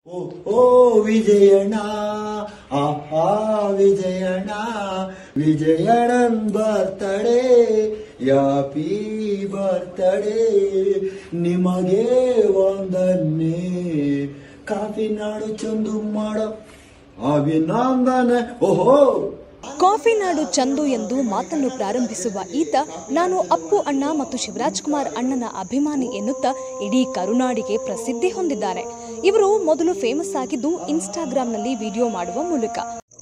ಓ ಓ ವಿಜಯಣ್ಣ ಆಹಾ ವಿಜಯಣ್ಣ ವಿಜಯಣ್ಣನ್ birthday ಯಾಪಿ birthday ನಿಮಗೆ ಒಂದನ್ನೇ coffee ನಾಡು ಚಂದು ಮಾಡೋ ಅಭಿನಂದನೆ ಓಹೋ ಕಾಫಿ ನಾಡು ಚಂದು ಎಂದು ಮಾತನ್ನು ಪ್ರಾರಂಭಿಸುವ ಈತ ನಾನು ಅಪ್ಪು ಅಣ್ಣ ಮತ್ತು ಶಿವರಾಜ್ ಕುಮಾರ್ ಅಣ್ಣನ ಅಭಿಮಾನಿ ಎನ್ನುತ್ತಾ ಇಡೀ ಕರುನಾಡಿಗೆ ಪ್ರಸಿದ್ಧಿ ಹೊಂದಿದ್ದಾರೆ ಇವರು ಮೊದಲು ಫೇಮಸ್ ಆಗಿದ್ದು ಇನ್ಸ್ಟಾಗ್ರಾಂನಲ್ಲಿ ವಿಡಿಯೋ ಮಾಡುವ ಮೂಲಕ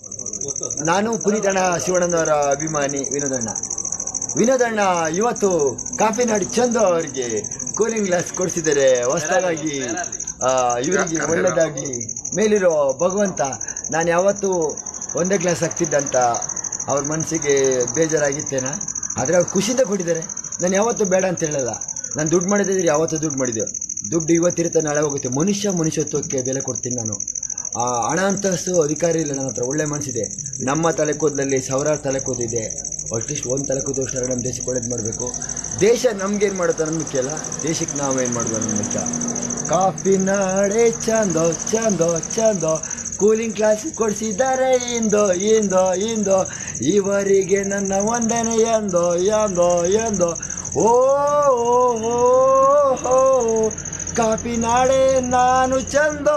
ನಾನು ಪುನೀತಣ್ಣ ಶಿವಣ್ಣನವರ ಅಭಿಮಾನಿ ವಿನೋದಣ್ಣ ವಿನೋದಣ್ಣ ಇವತ್ತು ಕಾಫಿ ನಾಡಿ ಚಂದು ಅವರಿಗೆ ಕೂಲಿಂಗ್ ಗ್ಲಾಸ್ ಕೊಡಿಸಿದ್ದಾರೆ ಹೊಸದಾಗಿ ಇವರಿಗೆ ಒಳ್ಳೆಯದಾಗಿ ಮೇಲಿರೋ ಭಗವಂತ ನಾನು ಯಾವತ್ತೂ ಒಂದೇ ಗ್ಲಾಸ್ ಹಾಕ್ತಿದ್ದಂತ ಅವ್ರ ಮನಸ್ಸಿಗೆ ಬೇಜಾರಾಗಿತ್ತೇನ ಆದರೆ ಅವ್ರು ಖುಷಿಯಿಂದ ಕೊಟ್ಟಿದ್ದಾರೆ ನಾನು ಯಾವತ್ತೂ ಬೇಡ ಅಂತ ಹೇಳಲ್ಲ ನಾನು ದುಡ್ಡು ಮಾಡಿದ್ರೆ ಯಾವತ್ತೂ ದುಡ್ಡು ಮಾಡಿದ್ದೆ ದುಡ್ಡು ಇವತ್ತಿರುತ್ತೆ ನಾಳೆ ಹೋಗುತ್ತೆ ಮನುಷ್ಯ ಮನುಷ್ಯತ್ವಕ್ಕೆ ಬೆಲೆ ಕೊಡ್ತೀನಿ ನಾನು ಆ ಹಣ ಅಂತಸ್ತು ಅಧಿಕಾರ ಇಲ್ಲ ನನ್ನ ಹತ್ರ ಒಳ್ಳೆ ಮನಸ್ಸಿದೆ ನಮ್ಮ ತಲೆ ಕೂದಲಲ್ಲಿ ಸಾವಿರಾರು ತಲೆ ಕೂದಿದೆ ಅಟ್ಲೀಸ್ಟ್ ಒಂದು ತಲೆ ಕೂದಷ್ಟು ನಮ್ಮ ದೇಶಕ್ಕೆ ಒಳ್ಳೇದು ಮಾಡಬೇಕು ದೇಶ ನಮ್ಗೇನು ಮಾಡುತ್ತೆ ಅನ್ನೋದು ಮುಖ್ಯ ಅಲ್ಲ ದೇಶಕ್ಕೆ ನಾವೇನು ಮಾಡೋದು ಅನ್ನೋದು ಮುಖ್ಯ ಕಾಫಿ ನಾಡೆ ಚಂದೋ ಚಂದೋ ಚಂದೋ ಕೂಲಿಂಗ್ ಕ್ಲಾಸ್ ಕೊಡಿಸಿದ್ದಾರೆ ಇಂದೋ ಇಂದೋ ಇಂದೋ ಇವರಿಗೆ ನನ್ನ ವಂದನೆ ಎಂದೋ ಎಂದೋ ಎಂದೋ ಓ ಓ, ಓ, ಓ, ಕಾಫಿ ನಾಡೆ ನಾನು ಚಂದೋ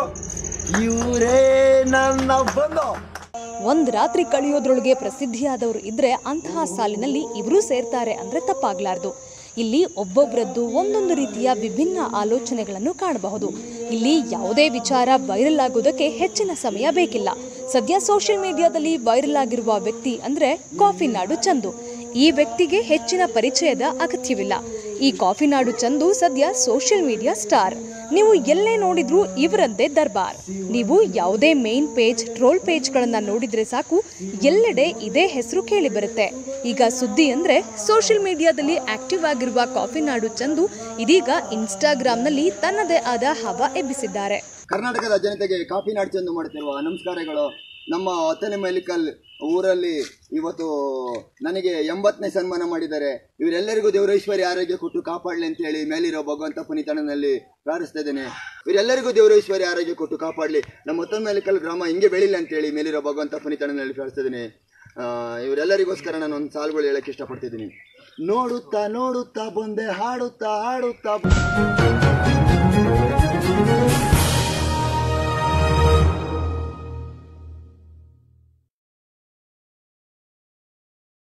ಇವರೇ ನನ್ನ ಬಂದೋ ಒಂದ್ ರಾತ್ರಿ ಕಳೆಯೋದ್ರೊಳಗೆ ಪ್ರಸಿದ್ಧಿಯಾದವರು ಇದ್ರೆ ಅಂತಹ ಸಾಲಿನಲ್ಲಿ ಇವರು ಸೇರ್ತಾರೆ ಅಂದ್ರೆ ತಪ್ಪಾಗ್ಲಾರ್ದು ಇಲ್ಲಿ ಒಬ್ಬೊಬ್ಬರದ್ದು ಒಂದೊಂದು ರೀತಿಯ ವಿಭಿನ್ನ ಆಲೋಚನೆಗಳನ್ನು ಕಾಣಬಹುದು ಇಲ್ಲಿ ಯಾವುದೇ ವಿಚಾರ ವೈರಲ್ ಆಗೋದಕ್ಕೆ ಹೆಚ್ಚಿನ ಸಮಯ ಬೇಕಿಲ್ಲ ಸದ್ಯ ಸೋಷಿಯಲ್ ಮೀಡಿಯಾದಲ್ಲಿ ವೈರಲ್ ಆಗಿರುವ ವ್ಯಕ್ತಿ ಅಂದ್ರೆ ಕಾಫಿ ನಾಡು ಚಂದು ಈ ವ್ಯಕ್ತಿಗೆ ಹೆಚ್ಚಿನ ಪರಿಚಯದ ಅಗತ್ಯವಿಲ್ಲ ಈ ಕಾಫಿ ನಾಡು ಚಂದು ಸದ್ಯ ಸೋಷಿಯಲ್ ಮೀಡಿಯಾ ಸ್ಟಾರ್ ನೀವು ಎಲ್ಲೇ ನೋಡಿದ್ರೂ ಇವರದ್ದೇ ದರ್ಬಾರ್ ನೀವು ಯಾವುದೇ ಮೇನ್ ಪೇಜ್ ಟ್ರೋಲ್ ಪೇಜ್ಗಳನ್ನ ನೋಡಿದ್ರೆ ಸಾಕು ಎಲ್ಲೆಡೆ ಇದೇ ಹೆಸರು ಕೇಳಿ ಬರುತ್ತೆ ಈಗ ಸುದ್ದಿ ಅಂದ್ರೆ ಸೋಷಿಯಲ್ ಮೀಡಿಯಾದಲ್ಲಿ ಆಕ್ಟಿವ್ ಆಗಿರುವ ಕಾಫಿ ನಾಡು ಚಂದು ಇದೀಗ ಇನ್ಸ್ಟಾಗ್ರಾಂನಲ್ಲಿ ತನ್ನದೇ ಆದ ಹವಾ ಎಬ್ಬಿಸಿದ್ದಾರೆ ಕರ್ನಾಟಕದ ಜನತೆಗೆ ಕಾಫಿ ನಾಡು ಚಂದು ಮಾಡುತ್ತಿರುವ ನಮಸ್ಕಾರಗಳು ನಮ್ಮ ಹತ್ತನೇ ಮೈಲಿಕಲ್ ಊರಲ್ಲಿ ಇವತ್ತು ನನಗೆ ಎಂಬತ್ತನೇ ಸನ್ಮಾನ ಮಾಡಿದ್ದಾರೆ ಇವರೆಲ್ಲರಿಗೂ ದೇವರೇಶ್ವರಿ ಆರೋಗ್ಯ ಕೊಟ್ಟು ಕಾಪಾಡಲಿ ಅಂತ ಹೇಳಿ ಮೇಲಿರೋ ಭಗವಂತ ಪುನೀತಣ್ಣನಲ್ಲಿ ಪ್ರಾರ್ಥಿಸ್ತಾ ಇದ್ದೇನೆ ಇವರೆಲ್ಲರಿಗೂ ದೇವರೇಶ್ವರಿ ಆರೋಗ್ಯ ಕೊಟ್ಟು ಕಾಪಾಡಲಿ ನಮ್ಮ ಹತ್ತನೇ ಮೈಲಿಕಲ್ ಗ್ರಾಮ ಹಿಂಗೆ ಬೆಳಿಲಿ ಅಂತೇಳಿ ಮೇಲಿರೋ ಭಗವಂತ ಪುನೀತಣ್ಣನಲ್ಲಿ ಪ್ರಾರ್ಥಿಸ್ತಾ ಇದ್ದೇನೆ ಆ, ಇವರೆಲ್ಲರಿಗೋಸ್ಕರ ನಾನು ಒಂದು ಸಾಲುಗಳು ಹೇಳಕ್ಕೆ ಇಷ್ಟಪಡ್ತಿದ್ದೀನಿ ನೋಡುತ್ತಾ ನೋಡುತ್ತಾ ಬಂದೆ ಹಾಡುತ್ತಾ ಹಾಡುತ್ತಾ